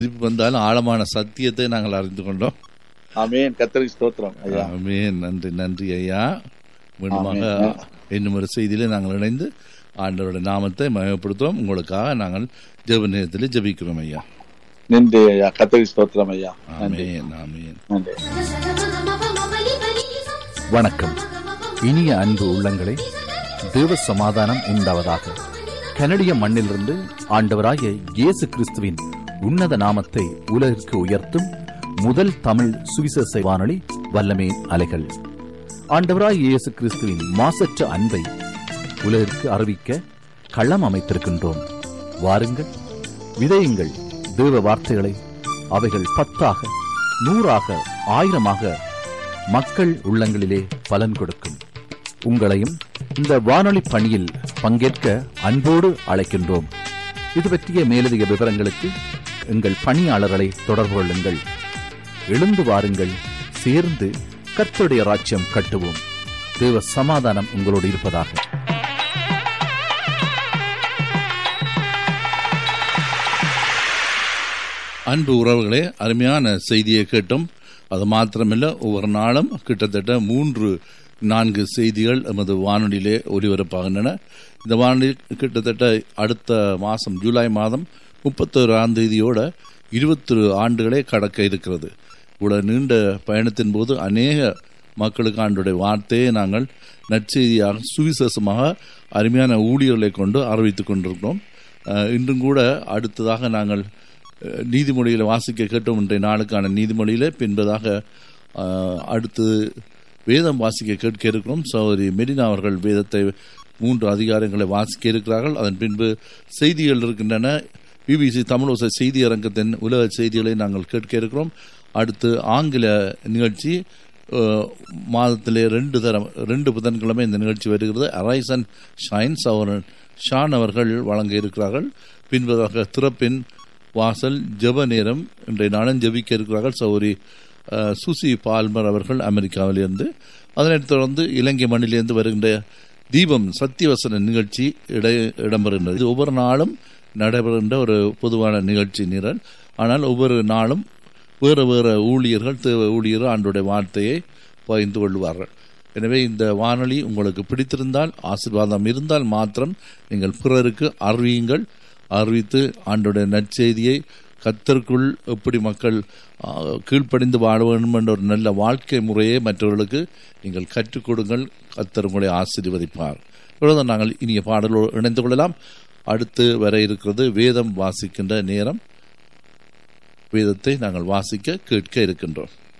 திருப்பி வந்தாலும் ஆழமான சத்தியத்தை நாங்கள் அறிந்து கொண்டோம் ஆமேன் கத்தருக்கு ஸ்தோத்திரம் ஐயா ஆமென் நன்றி நன்றி ஐயா மீண்டுமாக ஆமென். இன்னும் ஒரு செய்தியிலே நாங்கள் இணைந்து ஆண்டவருடைய நாமத்தை மயப்படுத்துவோம் உங்களுக்காக நாங்கள் ஜெப நேரத்தில் ஜெபிக்கிறோம் ஐயா நன்றி ஐயா கத்தருக்கு ஸ்தோத்திரம் ஐயா நன்றி ஆமென் ஆமென் நன்றி வணக்கம் இனிய அன்பு உள்ளங்களே தேவ சமாதானம் உண்டாவதாக கனடிய மண்ணிலிருந்து ஆண்டவராகிய இயேசு கிறிஸ்துவின் உன்னத நாமத்தை உலகிற்கு உயர்த்தும் முதல் தமிழ் சுவிசேஷ வானொலி வல்லமே அலைகள் ஆண்டவராகிய இயேசு கிறிஸ்துவின் மாசற்ற அன்பை உலகிற்கு அறிவிக்க களம் அமைத்திருக்கின்றோம் வாருங்கள் விதையுங்கள் தேவ வார்த்தைகளை அவைகள் பத்தாக நூறாக ஆயிரமாக மக்கள் உள்ளங்களிலே பலன் கொடுக்கும் உங்களையும் இந்த வானொலி பணியில் பங்கேற்க அன்போடு அழைக்கின்றோம் இது பற்றிய மேலதிக விவரங்களுக்கு எங்கள் பணியாளர்களை தொடர்பு கொள்ளுங்கள் எழுந்து வாருங்கள் சேர்ந்து கர்த்தருடைய ராஜ்யம் கட்டுவோம் தேவ சமாதானம் உங்களோடு இருப்பதாக அன்பு உறவுகளே அருமையான செய்தியை கேட்டோம் அது மாத்திரமில்ல ஒவ்வொரு நாளும் கிட்டத்தட்ட மூன்று நான்கு செய்திகள் எமது வானொலியிலே ஒலிபரப்பாகின்றன இந்த வானொலி கிட்டத்தட்ட அடுத்த மாதம் ஜூலை மாதம் முப்பத்தோராம் தேதியோட இருபத்தொரு ஆண்டுகளே கடக்க இருக்கிறது இவ்வளவு நீண்ட பயணத்தின் போது அநேக மக்களுக்கு ஆண்டுடைய வார்த்தையை நாங்கள் நற்செய்தியாக சுவிசேஷமாக அருமையான ஊழியர்களை கொண்டு அறிவித்துக் கொண்டிருக்கிறோம் அஹ், இன்றும் கூட அடுத்ததாக நாங்கள் அஹ், நீதிமொழிகளை வாசிக்க கேட்டோம் இன்றைய நாளுக்கான நீதிமொழியிலே பின்பதாக அஹ், அடுத்து வேதம் வாசிக்க கேட்க இருக்கிறோம் சௌரி மெரினா அவர்கள் வேதத்தை மூன்று அதிகாரங்களை வாசிக்க இருக்கிறார்கள் அதன் பின்பு செய்திகள் இருக்கின்றன பிபிசி தமிழோசை செய்தி அரங்கத்தின் உலக செய்திகளை நாங்கள் கேட்க இருக்கிறோம் அடுத்து ஆங்கில நிகழ்ச்சி அஹ், மாதத்திலே ரெண்டு தரம் ரெண்டு புதன்கிழமை இந்த நிகழ்ச்சி வருகிறது அரைஸ் அண்ட் ஷைன்ஸ் அவர் ஷான் அவர்கள் வழங்க இருக்கிறார்கள் பின்பதாக திறப்பின் வாசல் ஜெப நேரம் இன்றைய நாளும் ஜெபிக்க இருக்கிறார்கள் சௌரி அஹ், சுசி பால்மர் அவர்கள் அமெரிக்காவிலிருந்து அதனைத் தொடர்ந்து இலங்கை மண்ணிலிருந்து வருகின்ற தீபம் சத்தியவசன நிகழ்ச்சி இட இடம்பெறுகின்றது இது ஒவ்வொரு நாளும் நடைபெறுகின்ற ஒரு பொதுவான நிகழ்ச்சி நிரல் ஆனால் ஒவ்வொரு நாளும் வேறு வேறு ஊழியர்கள் தேவ ஊழியர்கள் ஆண்டுடைய வார்த்தையை பகிர்ந்து கொள்வார்கள் எனவே இந்த வானொலி உங்களுக்கு பிடித்திருந்தால் ஆசீர்வாதம் இருந்தால் மாத்திரம் நீங்கள் பிறருக்கு அறிவியுங்கள் அறிவித்து ஆண்டுடைய நற்செய்தியை கத்தருக்குள் எப்படி மக்கள் ஆ, கீழ்ப்படிந்து வாழ வேண்டும் என்ற ஒரு நல்ல வாழ்க்கை முறையை மற்றவர்களுக்கு நீங்கள் கற்றுக் கொடுங்கள் கத்தர் உங்களை ஆசீர்வதிப்பார் இவ்வளவுதான் நாங்கள் இனிய பாடலோடு இணைந்து கொள்ளலாம் அடுத்து வர இருக்கிறது வேதம் வாசிக்கின்ற நேரம் வேதத்தை நாங்கள் வாசிக்க கேட்க இருக்கின்றோம்